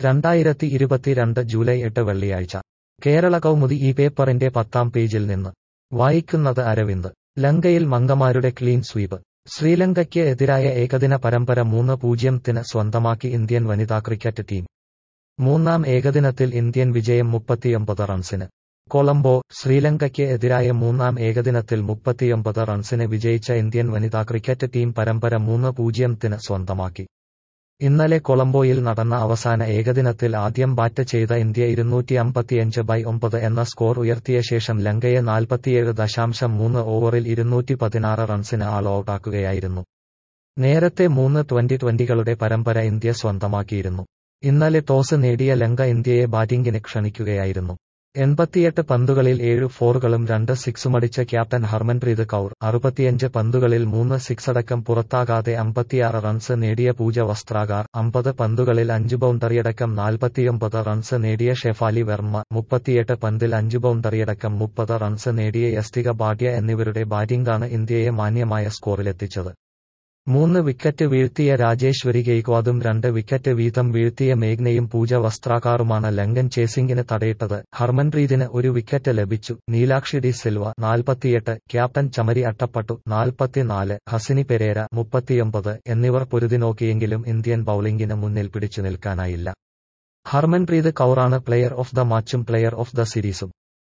രണ്ടായിരത്തി ഇരുപത്തിരണ്ട് ജൂലൈ എട്ട് വെള്ളിയാഴ്ച കേരള കൗമുദി ഈ പേപ്പറിന്റെ പത്താം പേജിൽ നിന്ന് വായിക്കുന്നത് അരവിന്ദ് ലങ്കയിൽ മംഗമാരുടെ ക്ലീൻ സ്വീപ് ശ്രീലങ്കയ്ക്ക് എതിരായ ഏകദിന പരമ്പര മൂന്ന് പൂജ്യത്തിന് സ്വന്തമാക്കി ഇന്ത്യൻ വനിതാ ക്രിക്കറ്റ് ടീം മൂന്നാം ഏകദിനത്തിൽ ഇന്ത്യൻ വിജയം മുപ്പത്തിയൊമ്പത് റൺസിന് കൊളംബോ ശ്രീലങ്കയ്ക്ക് എതിരായ മൂന്നാം ഏകദിനത്തിൽ മുപ്പത്തിയൊമ്പത് റൺസിന് വിജയിച്ച ഇന്ത്യൻ വനിതാ ക്രിക്കറ്റ് ടീം പരമ്പര മൂന്ന് പൂജ്യത്തിന് സ്വന്തമാക്കി ഇന്നലെ കൊളംബോയിൽ നടന്ന അവസാന ഏകദിനത്തിൽ ആദ്യം ബാറ്റ് ചെയ്ത ഇന്ത്യ ഇരുന്നൂറ്റി അമ്പത്തിയഞ്ച് ബൈ ഒമ്പത് എന്ന സ്കോർ ഉയർത്തിയ ശേഷം ലങ്കയെ നാൽപ്പത്തിയേഴ് ദശാംശം മൂന്ന് ഓവറിൽ ഇരുന്നൂറ്റി പതിനാറ് റൺസിന് ആൾ ഔട്ടാക്കുകയായിരുന്നു നേരത്തെ മൂന്ന് ട്വന്റി ട്വന്റികളുടെ പരമ്പര ഇന്ത്യ സ്വന്തമാക്കിയിരുന്നു ഇന്നലെ ടോസ് നേടിയ ലങ്ക ഇന്ത്യയെ ബാറ്റിംഗിന് ക്ഷണിക്കുകയായിരുന്നു എൺപത്തിയെട്ട് പന്തുകളിൽ ഏഴ് ഫോറുകളും രണ്ട് സിക്സുമടിച്ച ക്യാപ്റ്റൻ ഹർമൻപ്രീത് കൗർ അറുപത്തിയഞ്ച് പന്തുകളിൽ മൂന്ന് സിക്സടക്കം പുറത്താകാതെ അമ്പത്തിയാറ് റൺസ് നേടിയ പൂജ വസ്ത്രാകാർ അമ്പത് പന്തുകളിൽ അഞ്ച് ബൗണ്ടറിയടക്കം നാൽപ്പത്തിയൊമ്പത് റൺസ് നേടിയ ഷെഫാലി വെർമ്മ മുപ്പത്തിയെട്ട് പന്തിൽ അഞ്ച് ബൗണ്ടറിയടക്കം മുപ്പത് റൺസ് നേടിയ യസ്തിക ഭാട്യ എന്നിവരുടെ ബാറ്റിംഗാണ് ഇന്ത്യയെ മാന്യമായ സ്കോറിലെത്തിച്ചത് മൂന്ന് വിക്കറ്റ് വീഴ്ത്തിയ രാജേശ്വരി ഗെയ്ക്വാദും രണ്ട് വിക്കറ്റ് വീതം വീഴ്ത്തിയ മേഘ്നയും പൂജ വസ്ത്രാകാറുമാണ് ലങ്കൻ ചേസിംഗിന് തടയിട്ടത് ഹർമൻപ്രീതിന് ഒരു വിക്കറ്റ് ലഭിച്ചു നീലാക്ഷി ഡി സിൽവ നാൽപ്പത്തിയെട്ട് ക്യാപ്റ്റൻ ചമരി അട്ടപ്പട്ടു നാൽപ്പത്തിനാല് ഹസിനി പെരേര മുപ്പത്തിയൊമ്പത് എന്നിവർ പൊരുതി നോക്കിയെങ്കിലും ഇന്ത്യൻ ബൌളിംഗിന് മുന്നിൽ പിടിച്ചു നിൽക്കാനായില്ല ഹർമൻപ്രീത് കൗറാണ് പ്ലെയർ ഓഫ് ദ മാച്ചും പ്ലെയർ ഓഫ് ദ സീരീസും